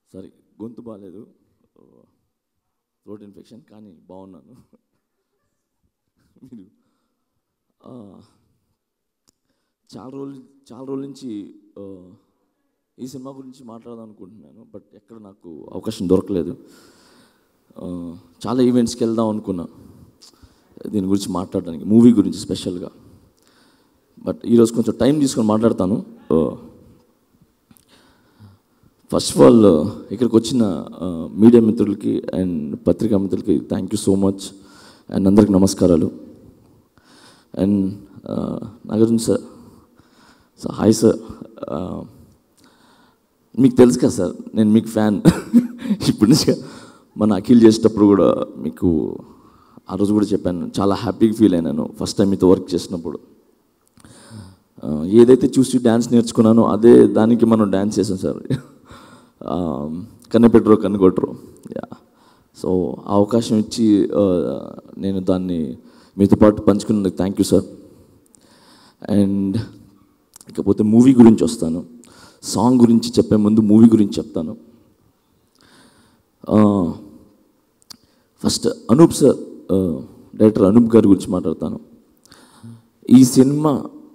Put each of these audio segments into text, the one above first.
sorry గొంతు బాగాలేదు throat infection కానీ బాగున్నాను మీరు ఆ, చాలా రోజులు చాలా రోజుల నుంచి ఆ, ఈ సినిమా గురించి మాట్లాడదాం అనుకుంటున్నాను బట్ ఎక్కడ నాకు అవకాశం దొరకలేదు ఆ, చాలా ఈవెంట్స్కి వెళ్దాం అనుకున్నా దీని గురించి మాట్లాడడానికి మూవీ గురించి స్పెషల్గా బట్ ఈరోజు కొంచెం టైం తీసుకొని మాట్లాడతాను ఫస్ట్ ఆఫ్ ఆల్ ఇక్కడికి వచ్చిన మీడియా మిత్రులకి అండ్ పత్రికా మిత్రులకి thank you so much and అందరికి నమస్కారాలు and Nagarjuna sir sir hi sir మీకు తెలుసు కదా సార్ నేను మీకు ఫ్యాన్ ఇప్పటి నుంచి మన అఖిల్ చేసేటప్పుడు కూడా మీకు ఆ రోజు కూడా చెప్పాను చాలా హ్యాపీగా ఫీల్ అయినాను ఫస్ట్ టైం మీతో వర్క్ చేసినప్పుడు ఆ, ఏదైతే చూసి డ్యాన్స్ నేర్చుకున్నానో అదే దానికి మనం డ్యాన్స్ చేసాం సార్ కన్ను పెట్టరు కన్ను కొట్టరు యా సో ఆ అవకాశం ఇచ్చి ఆ, నేను దాన్ని మీతో పాటు పంచుకున్నందుకు థ్యాంక్ యూ సార్ అండ్ ఇకపోతే మూవీ గురించి వస్తాను సాంగ్ గురించి చెప్పే ముందు మూవీ గురించి చెప్తాను first Anoop sir director Anoop గారి గురించి మాట్లాడతాను ఈ సినిమా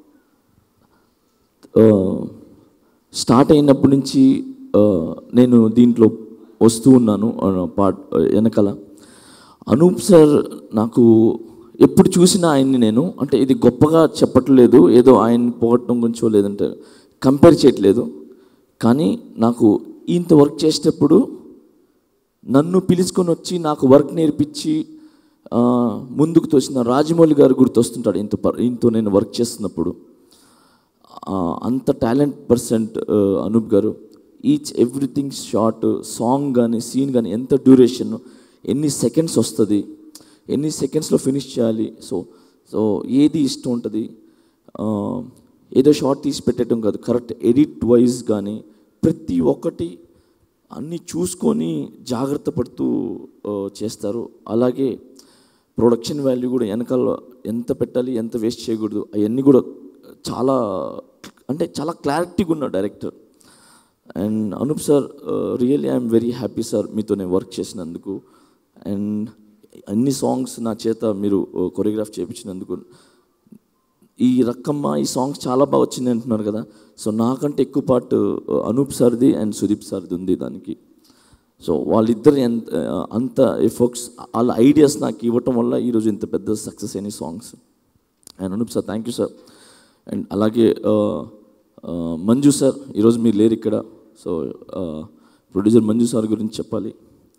ఆ, స్టార్ట్ అయినప్పటి నుంచి ఆ, నేను దీంట్లో వస్తూ ఉన్నాను ఆ, పాట్ వెనకాల అనూప్ సార్ నాకు ఎప్పుడు చూసినా ఆయన్ని నేను అంటే ఇది గొప్పగా చెప్పట్లేదు ఏదో ఆయన పోగొట్టడం గురించో లేదంటే కంపేర్ చేయట్లేదు కానీ నాకు ఇంత వర్క్ చేసేటప్పుడు నన్ను పిలుచుకొని వచ్చి నాకు వర్క్ నేర్పించి ఆ, ముందుకు తోసిన రాజమౌళి గారు గుర్తొస్తుంటాడు ఇంత పర్ ఇంతో నేను వర్క్ చేస్తున్నప్పుడు ఆ, అంత talent percent Anoop garu each everything short song కానీ సీన్ కానీ ఎంత డ్యూరేషన్ ఎన్ని సెకండ్స్ వస్తుంది ఎన్ని సెకండ్స్లో ఫినిష్ చేయాలి సో సో ఏది ఇష్టం ఉంటుంది ఆ, ఏదో షార్ట్ తీసి పెట్టడం కాదు కరెక్ట్ ఎడిట్ వైజ్ కానీ ప్రతి ఒక్కటి అన్నీ చూసుకొని జాగ్రత్త పడుతూ ఆ, చేస్తారు అలాగే ప్రొడక్షన్ వాల్యూ కూడా వెనకాల ఎంత పెట్టాలి ఎంత వేస్ట్ చేయకూడదు అవన్నీ కూడా చాలా అంటే చాలా క్లారిటీగా ఉన్న director and Anoop sir really I'm very happy sir మీతో నేను వర్క్ చేసినందుకు అండ్ అన్ని సాంగ్స్ నా చేత మీరు కొరియోగ్రాఫ్ చేయించినందుకు ఈ రక్కమ్మ ఈ సాంగ్స్ చాలా బాగా వచ్చింది అంటున్నారు కదా సో నాకంటే ఎక్కువ పార్ట్ అనూప్ సార్ది అండ్ సుదీప్ సార్ది ఉంది దానికి సో వాళ్ళిద్దరు ఎంత అంత ఎఫర్ట్స్ వాళ్ళ ఐడియాస్ నాకు ఇవ్వటం వల్ల ఈరోజు ఇంత పెద్ద సక్సెస్ అయిన songs and Anoop sir thank you sir and అలాగే ఆ, ఆ, మంజు సార్ ఈరోజు మీరు లేరు ఇక్కడ సో ప్రొడ్యూసర్ మంజు సార్ గురించి చెప్పాలి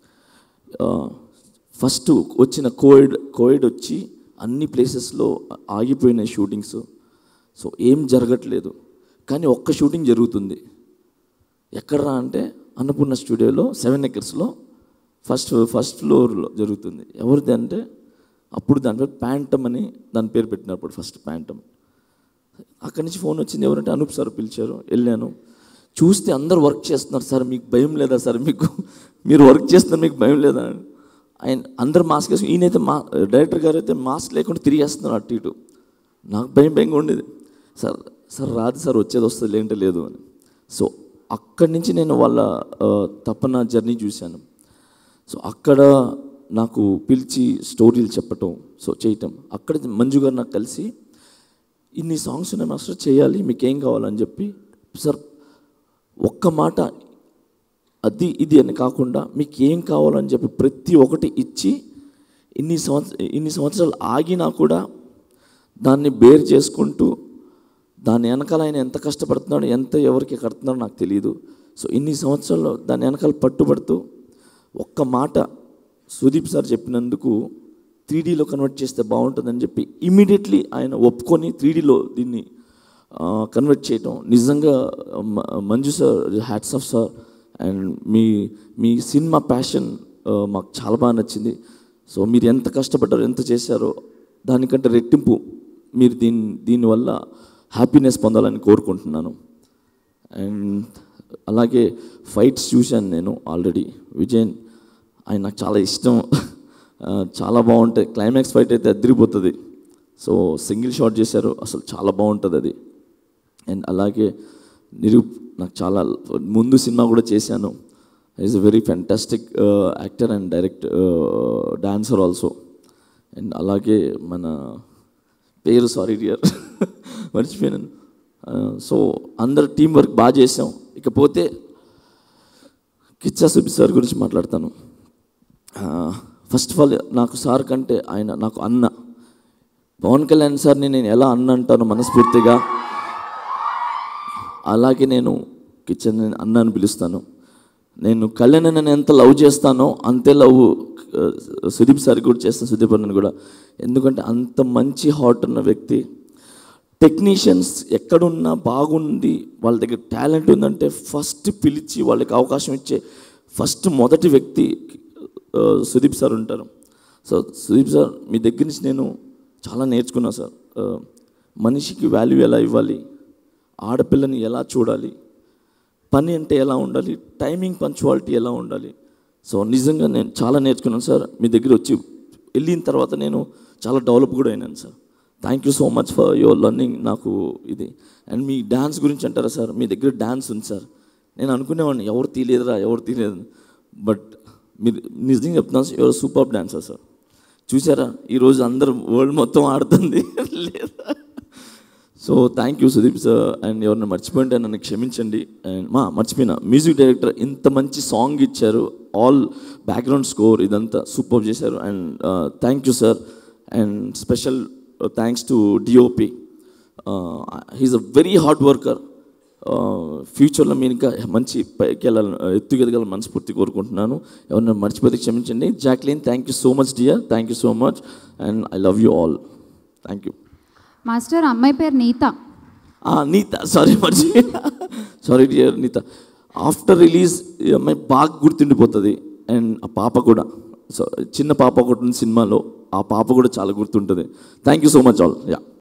ఫస్ట్ వచ్చిన కోవిడ్ కోవిడ్ వచ్చి అన్ని ప్లేసెస్లో ఆగిపోయిన షూటింగ్స్ సో ఏం జరగట్లేదు కానీ ఒక్క షూటింగ్ జరుగుతుంది ఎక్కడరా అంటే అన్నపూర్ణ స్టూడియోలో సెవెన్ ఎకర్స్లో ఫస్ట్ ఫస్ట్ ఫ్లోర్లో జరుగుతుంది ఎవరిది అంటే అప్పుడు దాని పేరు ప్యాంటమ్ అని దాని పేరు పెట్టినప్పుడు ఫస్ట్ ప్యాంటమ్ అక్కడి నుంచి ఫోన్ వచ్చింది ఎవరంటే అనూప్ సార్ పిలిచారు వెళ్ళాను చూస్తే అందరు వర్క్ చేస్తున్నారు సార్ మీకు భయం లేదా సార్ మీకు మీరు వర్క్ చేస్తున్నారు మీకు భయం లేదా ఆయన అందరు మాస్క్ వేసుకుని ఈయనైతే మా డైరెక్టర్ గారు అయితే మాస్క్ లేకుండా తిరిగేస్తున్నారు అటు ఇటు నాకు భయం భయంగా ఉండేది సార్ సార్ రాదు సార్ వచ్చేది వస్తుంది లేదంటే లేదు అని సో అక్కడి నుంచి నేను వాళ్ళ ఆ, తపన జర్నీ చూశాను సో అక్కడ నాకు పిలిచి స్టోరీలు చెప్పటం సో చేయటం అక్కడ మంజు గారు నాకు కలిసి ఇన్ని సాంగ్స్ ఉన్నాయి మాస్టర్ చేయాలి మీకు ఏం కావాలని చెప్పి సార్ ఒక్క మాట అది ఇది అని కాకుండా మీకు ఏం కావాలని చెప్పి ప్రతి ఒక్కటి ఇచ్చి ఇన్ని సంవత్సర ఇన్ని సంవత్సరాలు ఆగినా కూడా దాన్ని బేర్ చేసుకుంటూ దాని వెనకాల ఆయన ఎంత కష్టపడుతున్నాడో ఎంత ఎవరికి కడుతున్నాడో నాకు తెలియదు సో ఇన్ని సంవత్సరాల్లో దాని వెనకాల పట్టుబడుతూ ఒక్క మాట సుదీప్ సార్ చెప్పినందుకు త్రీడీలో కన్వర్ట్ చేస్తే బాగుంటుందని చెప్పి ఇమీడియట్లీ ఆయన ఒప్పుకొని త్రీడీలో దీన్ని కన్వర్ట్ చేయటం నిజంగా మ- Manju sir hats off sir and మీ మీ సినిమా ప్యాషన్ మాకు చాలా బాగా నచ్చింది సో మీరు ఎంత కష్టపడ్డారో ఎంత చేశారో దానికంటే రెట్టింపు మీరు దీని దీనివల్ల హ్యాపీనెస్ పొందాలని కోరుకుంటున్నాను అండ్ అలాగే ఫైట్స్ చూశాను నేను ఆల్రెడీ విజయన్ ఆయన నాకు చాలా ఇష్టం ఆ, చాలా బాగుంటాయి క్లైమాక్స్ ఫైట్ అయితే అదిరిపోతుంది సో సింగిల్ షాట్ చేశారు అసలు చాలా బాగుంటుంది అది అండ్ అలాగే నిరూప్ నాకు చాలా ముందు సినిమా కూడా చేశాను is a very fantastic actor and direct dancer also and అలాగే మన పేరు సారీ డియర్ మర్చిపోయాను సో అందరు టీం వర్క్ బాగా చేసాం ఇకపోతే కిచ్చా సుబ్బి సార్ గురించి మాట్లాడతాను ఫస్ట్ ఆఫ్ ఆల్ నాకు సార్ కంటే ఆయన నాకు అన్న పవన్ కళ్యాణ్ సార్ని నేను ఎలా అన్న అంటాను మనస్ఫూర్తిగా అలాగే నేను కిచెన్ అన్న అని పిలుస్తాను నేను కళ్యాణ్ నేను ఎంత లవ్ చేస్తానో అంతే లవ్ ఆ, సుదీప్ సార్ కూడా చేస్తాను సుదీప్ అన్నని కూడా ఎందుకంటే అంత మంచి హార్ట్ ఉన్న వ్యక్తి టెక్నీషియన్స్ ఎక్కడున్నా బాగుంది వాళ్ళ దగ్గర టాలెంట్ ఉందంటే ఫస్ట్ పిలిచి వాళ్ళకి అవకాశం ఇచ్చే ఫస్ట్ మొదటి వ్యక్తి ఆ, సుదీప్ సార్ ఉంటారు సో సుదీప్ సార్ మీ దగ్గర నుంచి నేను చాలా నేర్చుకున్నాను సార్ ఆ, మనిషికి వాల్యూ ఎలా ఇవ్వాలి ఆడపిల్లని ఎలా చూడాలి పని అంటే ఎలా ఉండాలి టైమింగ్ పంచువాలిటీ ఎలా ఉండాలి సో నిజంగా నేను చాలా నేర్చుకున్నాను సార్ మీ దగ్గర వచ్చి వెళ్ళిన తర్వాత నేను చాలా డెవలప్ కూడా అయినాను sir thank you so much for your learning నాకు ఇది అండ్ మీ డ్యాన్స్ గురించి అంటారా సార్ మీ దగ్గర డ్యాన్స్ ఉంది సార్ నేను అనుకునేవాడిని ఎవరు తీయలేదురా ఎవరు తీయలేదు బట్ మీరు నిజంగా చెప్తున్నాను ఎవరు సూపర్ డాన్సర్ సార్ చూసారా ఈరోజు అందరు వరల్డ్ మొత్తం ఆడుతుంది లేదా so thank you Sudeep sir and ఎవరిని మర్చిపోయింటే నన్ను క్షమించండి అండ్ మా మర్చిపోయిన మ్యూజిక్ డైరెక్టర్ ఇంత మంచి సాంగ్ ఇచ్చారు ఆల్ బ్యాక్గ్రౌండ్ స్కోర్ ఇదంతా సూపర్ చేశారు and thank you sir and special thanks to DOP he's a very hard worker ఫ్యూచర్లో మీరు ఇంకా మంచి పైకి వెళ్ళాలని ఎత్తుకెదగాలని మనస్ఫూర్తి కోరుకుంటున్నాను ఎవరైనా మర్చిపోతే క్షమించండి Jacqueline thank you so much dear thank you so much and I love you all thank you master అమ్మాయి పేరు నీత ఆ, నీత సారీ మర్చి sorry dear Neetha after release ఈ అమ్మాయి బాగా గుర్తుండిపోతుంది అండ్ ఆ పాప కూడా సో చిన్న పాప ఒకటి ఉంది సినిమాలో ఆ పాప కూడా చాలా గుర్తుంటుంది thank you so much all yeah